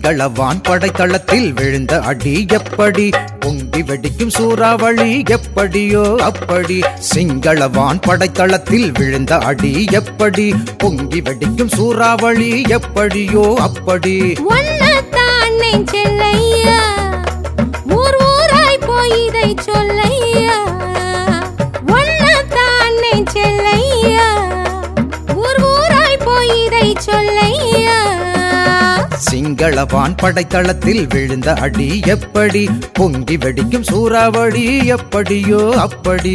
சிங்களவான் படைத்தளத்தில் விழுந்த அடி எப்படி பொங்கி வெடிக்கும் சூறாவளி எப்படியோ அப்படி சிங்களவான் படைத்தளத்தில் விழுந்த அடி எப்படி பொங்கி வெடிக்கும் சூறாவளி எப்படியோ அப்படி ஒன்னத்தான் நெஞ்செல்லையா ஊர் ஊராய் போய் இதை சொல்லையா ஒன்னத்தான் நெஞ்செல்லையா ஊர் ஊராய் போய் இதை சொல்லையா சிங்களவான் படைத்தளத்தில் விழுந்த அடி எப்படி பொங்கி வெடிக்கும் சூறாவளி எப்படியோ அப்படி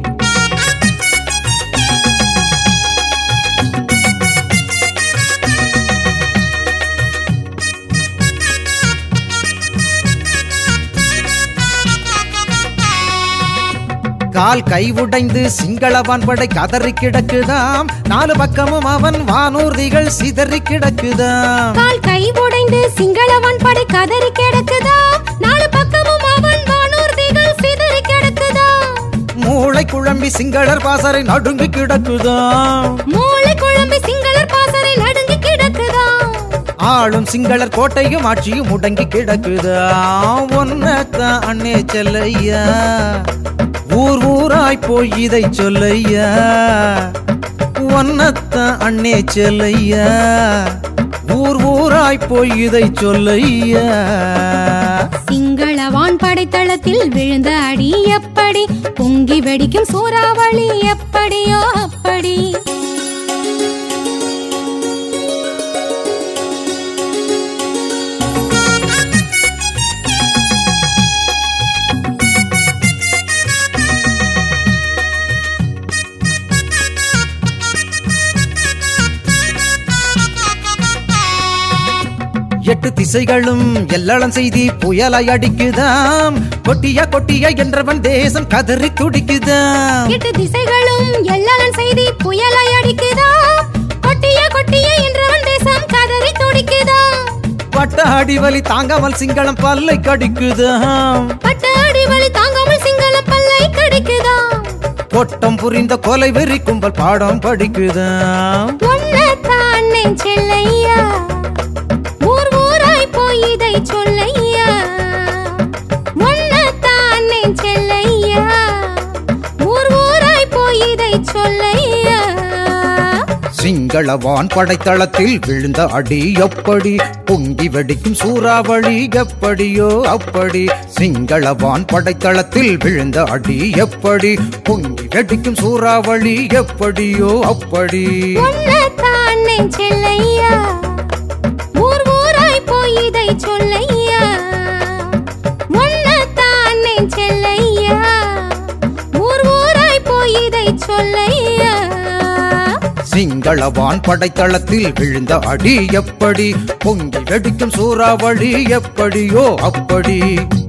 கால் கை உடைந்து சிங்களவான் படை கதறி கிடக்குதாம் நாலு பக்கமும் அவன் வானூர்திகள் சிதறி கிடக்குதாம் கால் கை உடைந்து சிங்களவன் படை கதறி கிடக்குதா நாலு பக்கமும் அவன் வானூர்திகள் சிதறி கிடக்குதா மூளை குழம்பி சிங்களர் பாசறை நடுங்கி கிடக்குதாம் மூளை குழம்பி சிங்களர் பாசறை நடுங்கி கிடக்குதா ஆளும் சிங்களர் கோட்டையும் ஆட்சியும் முடங்கி கிடக்குதாம் ஒன்னத்தான் அண்ணே செல்லையா ஊர் ஊராய் போய் இதை சொல்லையா ஒன்னத்தான் அண்ணே செல்லையா ஊர் ஊராய் போய் இதை சொல்லையா சிங்களவான் படைத்தளத்தில் விழுந்த அடி எப்படி பொங்கி வெடிக்கும் சூறாவளி எப்படியோ அப்படி எட்டு திசைகளும் எல்லளம் செய்தி புயலாய் அடிக்குதாம் கொட்டியா கொட்டியா என்றவன் தேசம் கதறி துடிக்குதாம் எட்டு திசைகளும் எல்லாரும் செய்தி புயலாய் அடிக்குதா கொட்டிய கொட்டிய என்றவன் தேசம் கதறி துடிக்குதா பட்ட அடிவலி தாங்காமல் சிங்களம் பல்லை கடிக்குதாம் பட்ட அடி வலி தாங்காமல் சிங்கள பல்லை கடிக்குதா கொட்டம் புரிந்த கொலை வெறி கும்பல் பாடம் படிக்குதாம் ஒன்னத்தான் நெஞ்செல்லையா ஊர் ஊராய் போய் இதை சொல்லையா ஒன்னத்தான் நெஞ்செல்லையா ஊர் ஊராய் போய் இதை சொல்லையா சிங்களவான் படைத்தளத்தில் விழுந்த அடி எப்படி பொங்கி வெடிக்கும் சூறாவளி எப்படியோ அப்படி சிங்களவான் படைத்தளத்தில் விழுந்த அடி எப்படி பொங்கி வெடிக்கும் சூறாவளி எப்படியோ அப்படி ஒன்னத்தான் நெஞ்செல்லையா ஊர் ஊராய் போய் இதை சொல்லையா ஒன்னத்தான் நெஞ்செல்லையா ஊர் ஊராய் போய் இதை சொல்லையா சிங்களவான் படைத்தளத்தில் விழுந்த அடி எப்படி பொங்கி வெடிக்கும் சூறாவளி எப்படியோ அப்படி